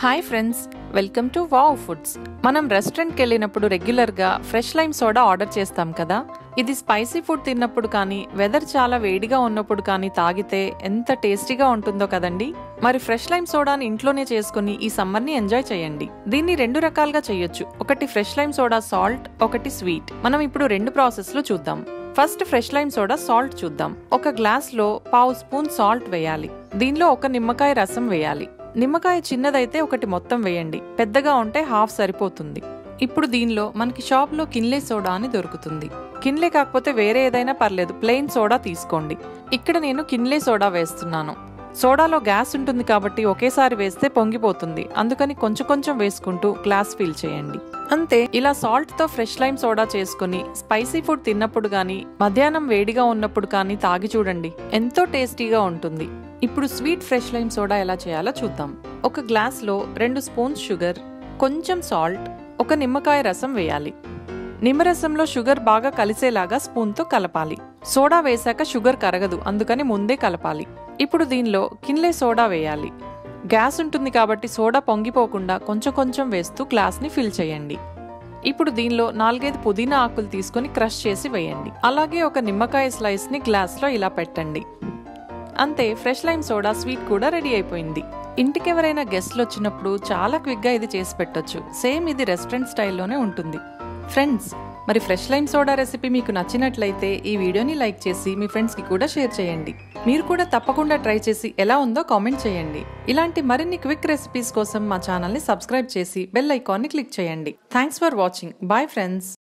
hi friends welcome to wow foods మనం రెస్టారెంట్కి వెళ్ళినప్పుడు రెగ్యులర్గా ఫ్రెష్ లైమ్ సోడా ఆర్డర్ చేస్తాం కదా ఇది స్పైసీ ఫుడ్ తిన్నప్పుడు కానీ వెదర్ చాలా వేడిగా ఉన్నప్పుడు కానీ తాగితే ఎంత టేస్టీగా ఉంటుందో కదండి మరి ఫ్రెష్ లైమ్ సోడాని ఇంట్లోనే చేసుకుని ఈ సమ్మర్ని ఎంజాయ్ చేయండి దీన్ని రెండు రకాలుగా చేయొచ్చు ఒకటి ఫ్రెష్ లైమ్ సోడా సాల్ట్ ఒకటి స్వీట్ మనం ఇప్పుడు రెండు ప్రాసెస్లు చూద్దాం first fresh lime soda salt చూద్దాం ఒక గ్లాస్ లో పావు స్పూన్ సాల్ట్ వేయాలి దీనిలో ఒక నిమ్మకాయ రసం వేయాలి నిమ్మకాయ చిన్నదైతే ఒకటి మొత్తం వేయండి పెద్దగా ఉంటే హాఫ్ సరిపోతుంది ఇప్పుడు దీనిలో మనకి షాప్ లో కిన్లే సోడా అని దొరుకుతుంది కిన్లే కాకపోతే వేరే ఏదైనా పర్లేదు ప్లెయిన్ సోడా తీసుకోండి ఇక్కడ నేను కిన్లే సోడా వేస్తున్నాను సోడాలో గ్యాస్ ఉంటుంది కాబట్టి ఒకేసారి వేస్తే పొంగిపోతుంది అందుకని కొంచెం కొంచెం వేసుకుంటూ గ్లాస్ ఫిల్ చేయండి అంతే ఇలా సాల్ట్ తో ఫ్రెష్ లైమ్ సోడా చేసుకుని స్పైసీ ఫుడ్ తిన్నప్పుడు గానీ మధ్యాహ్నం వేడిగా ఉన్నప్పుడు కానీ తాగి చూడండి ఎంతో టేస్టీగా ఉంటుంది ఇప్పుడు స్వీట్ ఫ్రెష్ లైమ్ సోడా ఎలా చేయాలో చూద్దాం ఒక గ్లాస్ లో రెండు స్పూన్స్ షుగర్ కొంచెం సాల్ట్ ఒక నిమ్మకాయ రసం వేయాలి నిమ్మరసంలో షుగర్ బాగా కలిసేలాగా స్పూన్తో కలపాలి సోడా వేశాక షుగర్ కరగదు అందుకని ముందే కలపాలి ఇప్పుడు దీనిలో కిన్లే సోడా వేయాలి గ్యాస్ ఉంటుంది కాబట్టి సోడా పొంగిపోకుండా కొంచెం కొంచెం వేస్తూ గ్లాస్ని ఫిల్ చేయండి ఇప్పుడు దీనిలో నాలుగైదు పుదీనా ఆకులు తీసుకొని క్రష్ చేసి వేయండి అలాగే ఒక నిమ్మకాయ స్లైస్ని గ్లాస్లో ఇలా పెట్టండి అంతే ఫ్రెష్ లైమ్ సోడా స్వీట్ కూడా రెడీ అయిపోయింది ఇంటికి ఎవరైనా గెస్ట్లు వచ్చినప్పుడు చాలా క్విక్గా ఇది చేసి పెట్టొచ్చు సేమ్ ఇది రెస్టారెంట్ స్టైల్లోనే ఉంటుంది ఫ్రెండ్స్ మరి ఫ్రెష్ లైమ్ సోడా రెసిపీ మీకు నచ్చినట్లయితే ఈ వీడియోని లైక్ చేసి మీ ఫ్రెండ్స్కి కూడా షేర్ చేయండి మీరు కూడా తప్పకుండా ట్రై చేసి ఎలా ఉందో కామెంట్ చేయండి ఇలాంటి మరిన్ని క్విక్ రెసిపీస్ కోసం మా ఛానల్ని సబ్స్క్రైబ్ చేసి బెల్ ఐకాన్ని క్లిక్ చేయండి thanks for watching bye friends